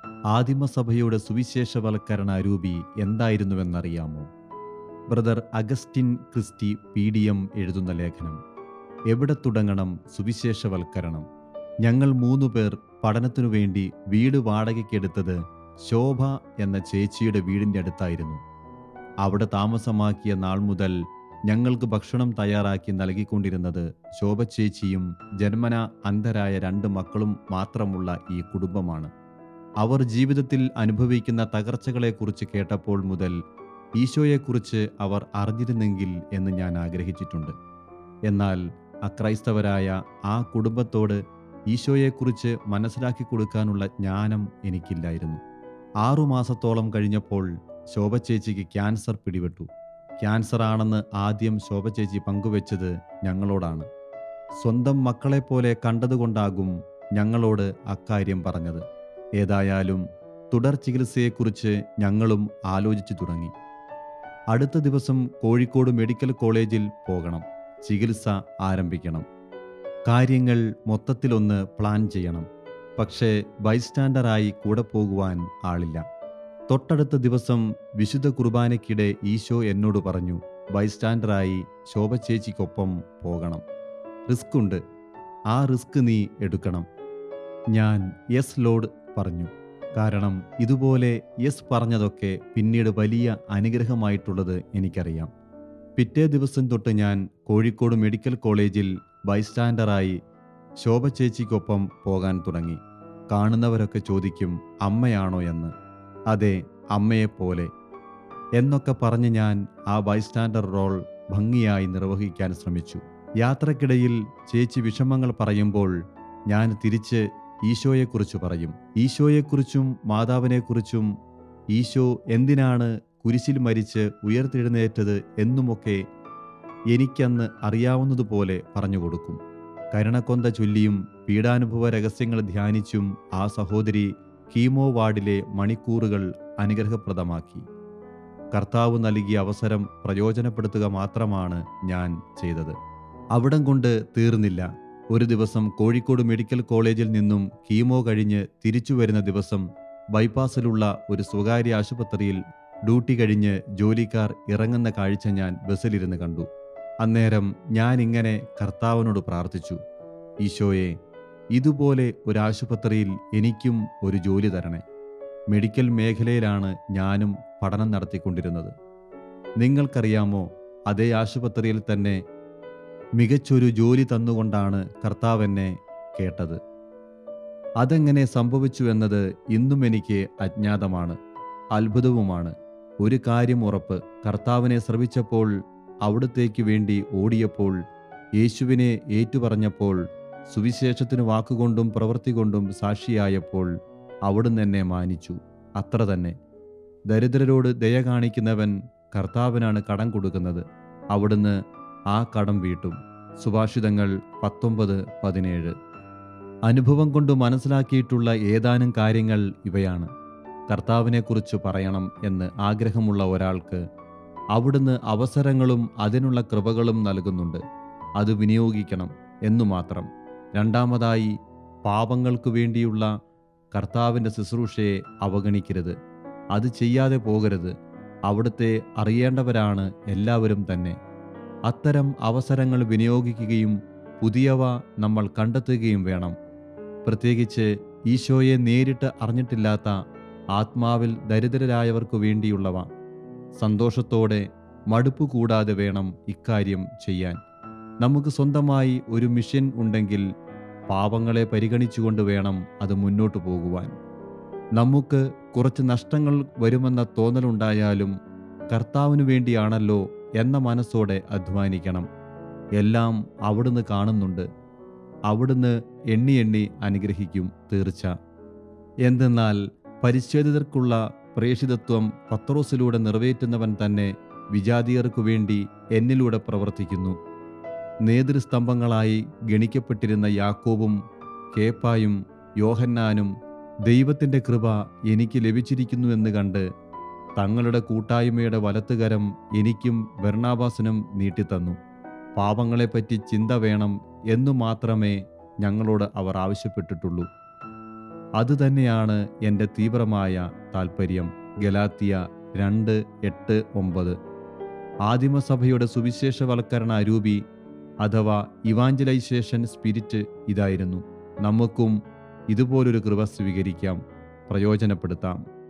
ആദിമസഭയുടെ സുവിശേഷവൽക്കരണ അരൂപി എന്തായിരുന്നുവെന്നറിയാമോ brother Augustine Christy P D M എഴുതുന്ന ലേഖനം എവിടെ തുടങ്ങണം സുവിശേഷവൽക്കരണം ഞങ്ങൾ മൂന്നു പേർ പഠനത്തിനു വേണ്ടി വീട് വാടകയ്ക്കെടുത്തത് ശോഭ എന്ന ചേച്ചിയുടെ വീടിൻ്റെ അടുത്തായിരുന്നു അവിടെ താമസമാക്കിയ നാൾ മുതൽ ഞങ്ങൾക്ക് ഭക്ഷണം തയ്യാറാക്കി നൽകിക്കൊണ്ടിരുന്നത് ശോഭ ചേച്ചിയും ജന്മന അന്ധരായ രണ്ട് മക്കളും മാത്രമുള്ള ഈ കുടുംബമാണ് അവർ ജീവിതത്തിൽ അനുഭവിക്കുന്ന തകർച്ചകളെക്കുറിച്ച് കേട്ടപ്പോൾ മുതൽ ഈശോയെക്കുറിച്ച് അവർ അറിഞ്ഞിരുന്നെങ്കിൽ എന്ന് ഞാൻ ആഗ്രഹിച്ചിട്ടുണ്ട് എന്നാൽ അക്രൈസ്തവരായ ആ കുടുംബത്തോട് ഈശോയെക്കുറിച്ച് മനസ്സിലാക്കി കൊടുക്കാനുള്ള ജ്ഞാനം എനിക്കില്ലായിരുന്നു ആറുമാസത്തോളം കഴിഞ്ഞപ്പോൾ ശോഭ ചേച്ചിക്ക് ക്യാൻസർ പിടിപെട്ടു ക്യാൻസർ ആണെന്ന് ആദ്യം ശോഭ ചേച്ചി പങ്കുവെച്ചത് ഞങ്ങളോടാണ് സ്വന്തം മക്കളെപ്പോലെ കണ്ടതുകൊണ്ടാകും ഞങ്ങളോട് അക്കാര്യം പറഞ്ഞത് ഏതായാലും തുടർ ചികിത്സയെക്കുറിച്ച് ഞങ്ങളും ആലോചിച്ചു തുടങ്ങി അടുത്ത ദിവസം കോഴിക്കോട് മെഡിക്കൽ കോളേജിൽ പോകണം ചികിത്സ ആരംഭിക്കണം കാര്യങ്ങൾ മൊത്തത്തിലൊന്ന് പ്ലാൻ ചെയ്യണം പക്ഷേ ബൈസ്റ്റാൻഡറായി കൂടെ പോകുവാൻ ആളില്ല തൊട്ടടുത്ത ദിവസം വിശുദ്ധ കുർബാനയ്ക്കിടെ ഈശോ എന്നോട് പറഞ്ഞു ബൈസ്റ്റാൻഡറായി ശോഭ ചേച്ചിക്കൊപ്പം പോകണം റിസ്ക് ഉണ്ട് ആ റിസ്ക് നീ എടുക്കണം ഞാൻ യെസ് ലോഡ് പറഞ്ഞു കാരണം ഇതുപോലെ യെസ് പറഞ്ഞതൊക്കെ പിന്നീട് വലിയ അനുഗ്രഹമായിട്ടുള്ളത് എനിക്കറിയാം പിറ്റേ ദിവസം തൊട്ട് ഞാൻ കോഴിക്കോട് മെഡിക്കൽ കോളേജിൽ ബൈസ്റ്റാൻഡറായി ശോഭ ചേച്ചിക്കൊപ്പം പോകാൻ തുടങ്ങി കാണുന്നവരൊക്കെ ചോദിക്കും അമ്മയാണോ എന്ന് അതെ അമ്മയെപ്പോലെ എന്നൊക്കെ പറഞ്ഞ് ഞാൻ ആ ബൈസ്റ്റാൻഡർ റോൾ ഭംഗിയായി നിർവഹിക്കാൻ ശ്രമിച്ചു യാത്രക്കിടയിൽ ചേച്ചി വിഷമങ്ങൾ പറയുമ്പോൾ ഞാൻ തിരിച്ച് ഈശോയെക്കുറിച്ച് പറയും ഈശോയെക്കുറിച്ചും മാതാവിനെക്കുറിച്ചും ഈശോ എന്തിനാണ് കുരിശിൽ മരിച്ച് ഉയർത്തെഴുന്നേറ്റത് എന്നുമൊക്കെ എനിക്കന്ന് അറിയാവുന്നതുപോലെ പറഞ്ഞു കൊടുക്കും കരുണക്കൊന്ത ചൊല്ലിയും പീഡാനുഭവ രഹസ്യങ്ങൾ ധ്യാനിച്ചും ആ സഹോദരി കീമോ വാർഡിലെ മണിക്കൂറുകൾ അനുഗ്രഹപ്രദമാക്കി കർത്താവ് നൽകിയ അവസരം പ്രയോജനപ്പെടുത്തുക മാത്രമാണ് ഞാൻ ചെയ്തത് അവിടം കൊണ്ട് തീർന്നില്ല ഒരു ദിവസം കോഴിക്കോട് മെഡിക്കൽ കോളേജിൽ നിന്നും കീമോ കഴിഞ്ഞ് തിരിച്ചു വരുന്ന ദിവസം ബൈപ്പാസിലുള്ള ഒരു സ്വകാര്യ ആശുപത്രിയിൽ ഡ്യൂട്ടി കഴിഞ്ഞ് ജോലിക്കാർ ഇറങ്ങുന്ന കാഴ്ച ഞാൻ ബസ്സിലിരുന്ന് കണ്ടു അന്നേരം ഞാൻ ഇങ്ങനെ കർത്താവിനോട് പ്രാർത്ഥിച്ചു ഈശോയെ ഇതുപോലെ ഒരു ആശുപത്രിയിൽ എനിക്കും ഒരു ജോലി തരണേ മെഡിക്കൽ മേഖലയിലാണ് ഞാനും പഠനം നടത്തിക്കൊണ്ടിരുന്നത് നിങ്ങൾക്കറിയാമോ അതേ ആശുപത്രിയിൽ തന്നെ മികച്ചൊരു ജോലി തന്നുകൊണ്ടാണ് കർത്താവ് എന്നെ കേട്ടത് അതെങ്ങനെ സംഭവിച്ചു എന്നത് ഇന്നും എനിക്ക് അജ്ഞാതമാണ് അത്ഭുതവുമാണ് ഒരു കാര്യം ഉറപ്പ് കർത്താവിനെ ശ്രവിച്ചപ്പോൾ അവിടത്തേക്ക് വേണ്ടി ഓടിയപ്പോൾ യേശുവിനെ ഏറ്റുപറഞ്ഞപ്പോൾ സുവിശേഷത്തിന് വാക്കുകൊണ്ടും പ്രവൃത്തി കൊണ്ടും സാക്ഷിയായപ്പോൾ അവിടുന്ന് എന്നെ മാനിച്ചു അത്ര തന്നെ ദരിദ്രരോട് ദയ കാണിക്കുന്നവൻ കർത്താവിനാണ് കടം കൊടുക്കുന്നത് അവിടുന്ന് ആ കടം വീട്ടും സുഭാഷിതങ്ങൾ പത്തൊമ്പത് പതിനേഴ് അനുഭവം കൊണ്ട് മനസ്സിലാക്കിയിട്ടുള്ള ഏതാനും കാര്യങ്ങൾ ഇവയാണ് കർത്താവിനെക്കുറിച്ച് പറയണം എന്ന് ആഗ്രഹമുള്ള ഒരാൾക്ക് അവിടുന്ന് അവസരങ്ങളും അതിനുള്ള കൃപകളും നൽകുന്നുണ്ട് അത് വിനിയോഗിക്കണം എന്നു മാത്രം രണ്ടാമതായി പാപങ്ങൾക്ക് വേണ്ടിയുള്ള കർത്താവിൻ്റെ ശുശ്രൂഷയെ അവഗണിക്കരുത് അത് ചെയ്യാതെ പോകരുത് അവിടുത്തെ അറിയേണ്ടവരാണ് എല്ലാവരും തന്നെ അത്തരം അവസരങ്ങൾ വിനിയോഗിക്കുകയും പുതിയവ നമ്മൾ കണ്ടെത്തുകയും വേണം പ്രത്യേകിച്ച് ഈശോയെ നേരിട്ട് അറിഞ്ഞിട്ടില്ലാത്ത ആത്മാവിൽ ദരിദ്രരായവർക്കു വേണ്ടിയുള്ളവ സന്തോഷത്തോടെ മടുപ്പ് കൂടാതെ വേണം ഇക്കാര്യം ചെയ്യാൻ നമുക്ക് സ്വന്തമായി ഒരു മിഷൻ ഉണ്ടെങ്കിൽ പാപങ്ങളെ പരിഗണിച്ചുകൊണ്ട് വേണം അത് മുന്നോട്ടു പോകുവാൻ നമുക്ക് കുറച്ച് നഷ്ടങ്ങൾ വരുമെന്ന തോന്നലുണ്ടായാലും കർത്താവിനു വേണ്ടിയാണല്ലോ എന്ന മനസ്സോടെ അധ്വാനിക്കണം എല്ലാം അവിടുന്ന് കാണുന്നുണ്ട് അവിടുന്ന് എണ്ണി എണ്ണി അനുഗ്രഹിക്കും തീർച്ച എന്തെന്നാൽ പരിച്ഛേദിതർക്കുള്ള പ്രേഷിതത്വം പത്രോസിലൂടെ നിറവേറ്റുന്നവൻ തന്നെ വിജാതീയർക്കു വേണ്ടി എന്നിലൂടെ പ്രവർത്തിക്കുന്നു നേതൃസ്തംഭങ്ങളായി ഗണിക്കപ്പെട്ടിരുന്ന യാക്കോബും കേപ്പായും യോഹന്നാനും ദൈവത്തിൻ്റെ കൃപ എനിക്ക് ലഭിച്ചിരിക്കുന്നുവെന്ന് കണ്ട് തങ്ങളുടെ കൂട്ടായ്മയുടെ വലത്തുകരം എനിക്കും ബർണാബാസിനും നീട്ടിത്തന്നു പാപങ്ങളെപ്പറ്റി ചിന്ത വേണം എന്നു മാത്രമേ ഞങ്ങളോട് അവർ ആവശ്യപ്പെട്ടിട്ടുള്ളൂ അതുതന്നെയാണ് എൻ്റെ തീവ്രമായ താൽപ്പര്യം ഗലാത്തിയ രണ്ട് എട്ട് ഒമ്പത് ആദിമസഭയുടെ സുവിശേഷവൽക്കരണ അരൂപി അഥവാ ഇവാഞ്ചലൈസേഷൻ സ്പിരിറ്റ് ഇതായിരുന്നു നമുക്കും ഇതുപോലൊരു കൃപ സ്വീകരിക്കാം പ്രയോജനപ്പെടുത്താം